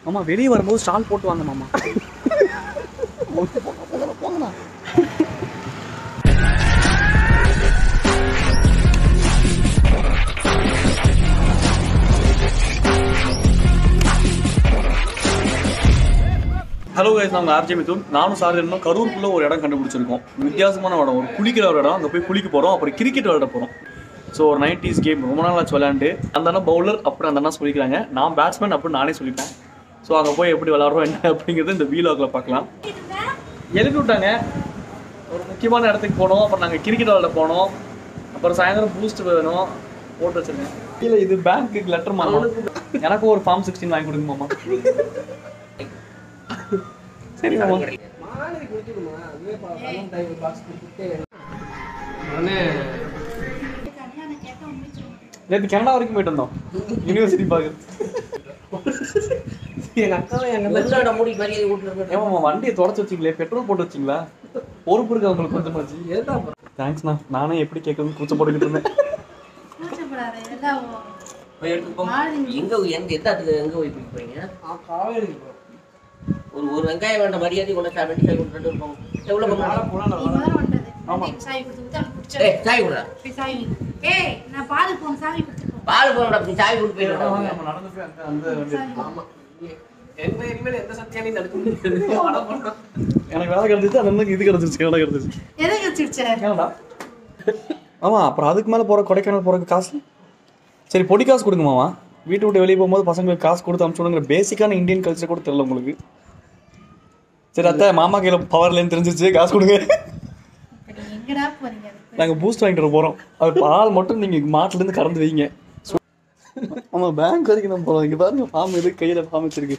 மாமா வெளியே வரும்போது ஸ்டால் போட்டு வாங்க மாமா போங்கண்ணா ஹலோ கைஸ் நாங்கள் ஆர்ஜே மிதுன் நானும் சார் என்ன கரூருக்குள்ள ஒரு இடம் கண்டுபிடிச்சிருக்கோம் வித்தியாசமான இடம் ஒரு குளிக்கிற ஒரு இடம் அங்கே போய் குளிக்க போகிறோம் அப்புறம் கிரிக்கெட் விளையாட போகிறோம் ஸோ ஒரு நைன்டிஸ் கேம் ரொம்ப நாள் ஆச்சு விளையாண்டு அந்த அண்ணா பவுலர் அப்புறம் அந்த அண்ணா சொல்லிக்கிறாங்க நான் பேட்ஸ்மேன் அப்படின்னு நானே சொல்லிட்டேன் ஸோ அங்கே போய் எப்படி விளாட்றோம் என்ன அப்படிங்கிறது இந்த வீலாகில் பார்க்கலாம் எழுப்பி விட்டாங்க ஒரு முக்கியமான இடத்துக்கு போனோம் அப்புறம் நாங்கள் கிரிக்கெட் விளையாட போனோம் அப்புறம் சாயந்தரம் பூஸ்ட் வேணும் போட்டு வச்சிருக்கேன் இல்லை இது பேங்க்குக்கு லெட்டர் மாமா எனக்கும் ஒரு ஃபார்ம் சிக்ஸ்டீன் வாங்கி கொடுங்க மாமா சரி மாமா நேற்று கனடா வரைக்கும் போயிட்டு வந்தோம் யூனிவர்சிட்டி பார்க்குறது எங்க அக்காவை எங்க வெள்ளோட மூடி மரியாதை விட்டுருங்க ஏமாம்மா வண்டியை தொடச்சி வச்சிங்களே பெட்ரோல் போட்டு வச்சிங்களா பொறுப்பு இருக்கு அவங்களுக்கு கொஞ்சமாச்சு தேங்க்ஸ்ண்ணா நானே எப்படி கேட்கணும்னு கூச்சம் போட்டுக்கிட்டு இருந்தேன் கூச்சப்படாத எல்லாம் போய் எடுத்துட்டு போங்க. எங்க எங்க எந்த இடத்துல எங்க போய் பிடிக்க போறீங்க ஒரு ஒரு வெங்காயம் வேண்ட மரியாதை கொண்டு சார் வெட்டி சாய் கொண்டு ரெண்டு போங்க எவ்வளவு நீ முதல்ல வந்தது எனக்கு சாவி கொடுத்து கொடுத்து அவனுக்கு பிடிச்சது. ஏய் சாய் கொடுறா போய் சாவி ஏய் நான் பாலுக்கு போன சாவி கொடுத்துட்டு போ. பால் போறா அப்படி சாய் கொடுத்து போயிடுறா நம்ம நடந்து போய் அந்த அந்த வண்டி சாவி. ஆமா எனக்கு வேலை கிடைச்சிச்சு அந்த அண்ணனுக்கு இது கிடைச்சிருச்சு கனடா கிடைச்சிருச்சு எதை கிடைச்சிருச்ச கனடா ஆமா அப்புறம் அதுக்கு மேலே போகிற கொடைக்கானல் போகிறக்கு காசு சரி பொடி காசு கொடுங்க மாமா வீட்டை விட்டு வெளியே போகும்போது பசங்களுக்கு காசு கொடுத்து அனுப்பிச்சுடுங்கிற பேசிக்கான இந்தியன் கல்ச்சர் கூட தெரியல உங்களுக்கு சரி அத்தை மாமா கையில் பவர்லேருந்து தெரிஞ்சிருச்சு காசு கொடுங்க நீ எங்கடா போறீங்க நாங்கள் பூஸ்ட் வாங்கிட்டு வர போகிறோம் அது பால் மட்டும் நீங்கள் மாட்டிலேருந்து கறந்து வைங்க ஆமாம் பேங்க் வரைக்கும் நம்ம போகிறோம் இங்கே பாருங்க ஃபார்ம் இது கையில் ஃபார்ம் வச்சிருக்கு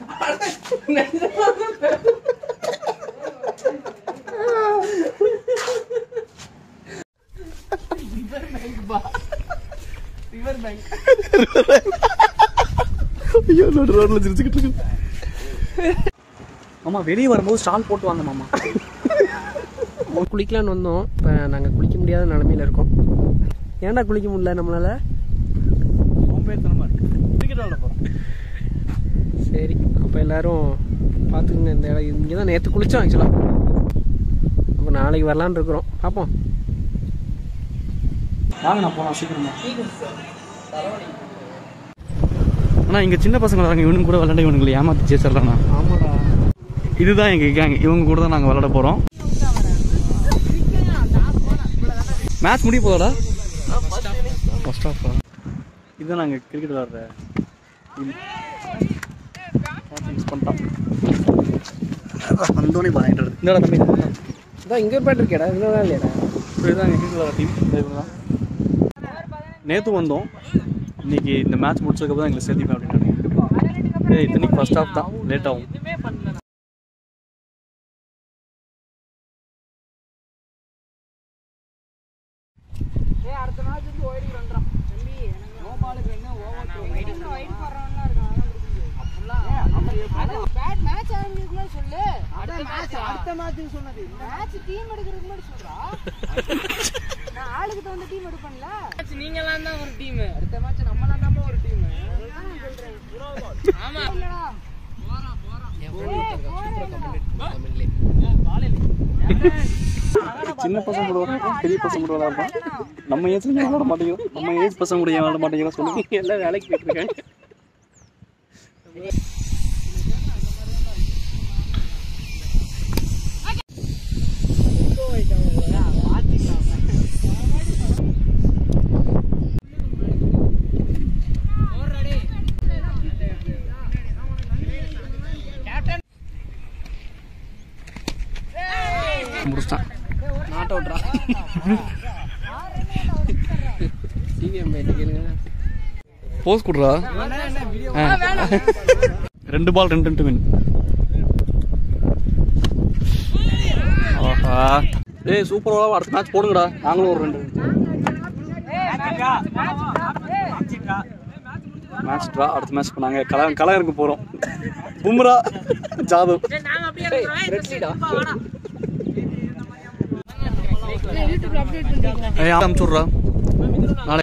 ஐயோ நடு ரோட்ல சிரிச்சுக்கிட்டு இருக்கு மாமா வெளியே வரும்போது ஸ்டால் போட்டு வாங்க மாமா குளிக்கலான்னு வந்தோம் இப்போ நாங்கள் குளிக்க முடியாத நிலமையில இருக்கோம் ஏன்டா குளிக்க முடியல நம்மளால சோம்பேறித்தனமா இருக்கு கிரிக்கெட் விளாட போகிறோம் சரி அப்போ எல்லாரும் பார்த்துக்குங்க இந்த இடம் இங்கே தான் நேற்று குளித்தோம் ஆக்சுவலாக அப்போ நாளைக்கு வரலான்னு இருக்கிறோம் பார்ப்போம் வாங்க நான் போகலாம் சீக்கிரமா அண்ணா இங்கே சின்ன பசங்க வராங்க இவனுங்க கூட விளையாட இவனுங்களை ஏமாத்தி ஜெயிச்சிடலாம் ஆமாடா இதுதான் எங்கள் கேங் இவங்க கூட தான் நாங்கள் விளையாட போகிறோம் மேட்ச் முடிய போதாடா ஃபர்ஸ்ட் ஆஃப் இதுதான் நாங்கள் கிரிக்கெட் விளாட்ற மிஸ் பண்ணிட்டோம் வந்தோடனே வாங்கிட்டு இந்தடா தம்பி இதான் இங்கே ஒரு பேட் இருக்கேடா இன்னும் இல்லையாடா இதுதான் எங்கள் கிரிக்கெட் விளாட்ற டீம் தான் நேற்று வந்தோம் இன்னைக்கு இந்த மேட்ச் முடிச்சதுக்கப்புறம் தான் எங்களை சேர்த்திப்பேன் அப்படின்னு ஏய் இத்தனைக்கு ஃபர்ஸ்ட் ஆஃப் தான் லேட் ஆகும் சின்ன பசங்க கூட விளையாடுறோம் பெரிய பசங்க கூட விளையாடுறோம் நம்ம ஏஜ் விளையாட மாட்டேங்கிறோம் நம்ம ஏஜ் பசங்க கூட ஏன் விளையாட மாட்டேங்கிறோம் சொல்லுங்க எல்லாம் வேலைக்கு போயிட்டுருக்காங்க முடிச்சிட்டான் நாட் அவுட்ரா டிவி அம்மா என்ன கேளுங்க போஸ் கொடுறா ரெண்டு பால் ரெண்டு ரெண்டு வின் ஆஹா ஏய் சூப்பரா அடுத்த மேட்ச் போடுங்கடா நாங்களும் ஒரு ரெண்டு மேட்ச் ட்ரா அடுத்த மேட்ச் பண்ணாங்க கல கலையருக்கு போகிறோம் பும்ரா ஜாதவ் ஏய் அனுப்பிச்சுட்றா நாளை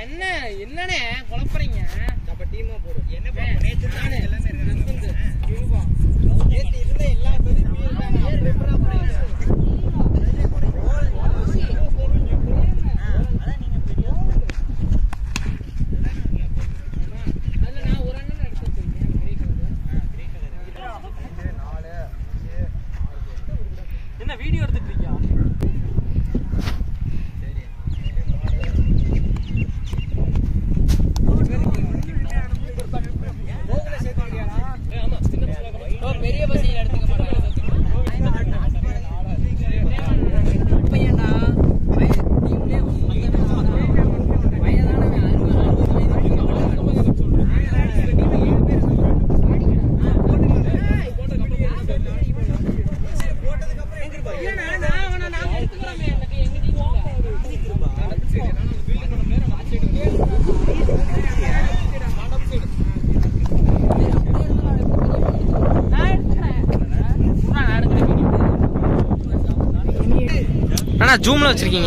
என்ன என்னண்ணே குழப்பறீங்க அப்ப டீமா போடும் என்ன நேத்து நானு எல்லாமே நேத்து இருந்த எல்லா பேரும் அதுல நான் ஒரு அண்ணன் எடுத்து வச்சிருக்கேன் கிரே கலர் என்ன வீடியோ எடுத்துட்டு இருக்கியா பெரிய பசங்க எடுத்துக்க அண்ணா ஜூம்ல வச்சிருக்கீங்க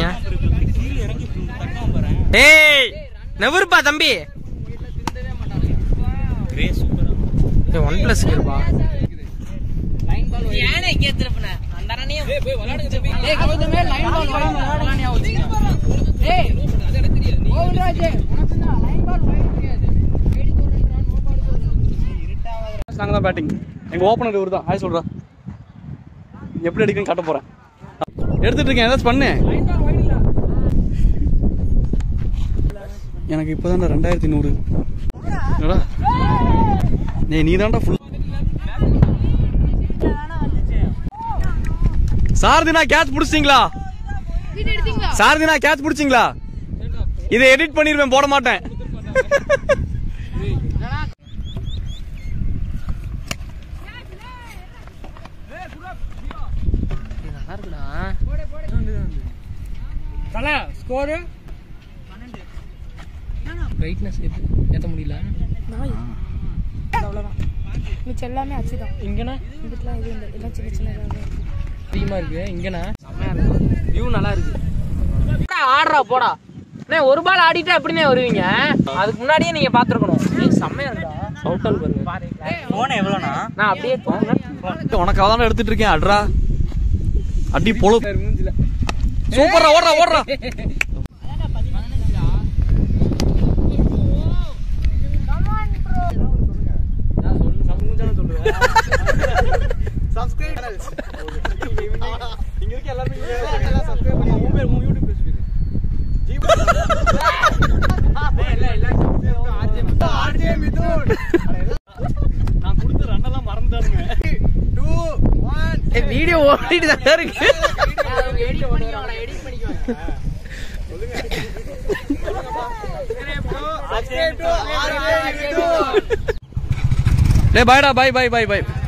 ஏய் நெவருப்பா தம்பி ஒன் பிளஸ் இருப்பா ஏனே இங்கே திருப்பின அந்த அண்ணனே போய் விளையாடுங்க டேய் கவுதமே லைன் பால் விளையாடுங்க டேய் கோவிந்தராஜ் உனக்கு தான் லைன் பால் விளையாட முடியாது ஐடி போடுறா நோ பால் நாங்கள் தான் பேட்டிங் எங்கள் ஓப்பனர் இவர் தான் ஹாய் சொல்கிறா எப்படி அடிக்கணும்னு காட்ட போகிறேன் எடுத்துட்டு இருக்கேன் ஏதாச்சும் பண்ணு எனக்கு இப்போ ரெண்டாயிரத்தி நூறு என்னடா நீ நீ தான்டா ஃபுல் சாரதினா கேட்ச் பிடிச்சிங்களா வீடு எடுத்தீங்களா சாரதினா கேட்ச் பிடிச்சிங்களா இதை எடிட் பண்ணிருவேன் போட மாட்டேன் நல்லா இருக்குடா தல ஸ்கோர் பிரைட்னஸ் ஏத்த முடியல அவ்வளோதான் மிச்சம் எல்லாமே அச்சுதான் இங்கனா இதுக்கெல்லாம் இது இல்லை எல்லாம் சின்ன சின்னதாக அதிகமா இருக்கு இங்கனா செம்மையா இருக்கு வியூ நல்லா இருக்கு ஆடுறா போடா அண்ணே ஒரு பால் ஆடிட்டா எப்படிண்ணே வருவீங்க அதுக்கு முன்னாடியே நீங்க பாத்துருக்கணும் ஏய் செம்மையா இருக்குடா சவுட்டல் பாருங்க போன் எவ்வளோண்ணா நான் அப்படியே போங்க உனக்காக தான் எடுத்துட்டு இருக்கேன் அட்ரா அடி பொழு சூப்பரா ஓடுறா ஓடுறா நான் கொடுத்த ரன்னெல்லாம் மறந்துட்டானுங்க வீடியோ ஓடிட்டு தான் இருக்கு எடிட் பண்ணிக்கோங்கடா எடிட் பண்ணிக்கோங்க டேய் பாய்டா பாய் பாய் பாய் பாய்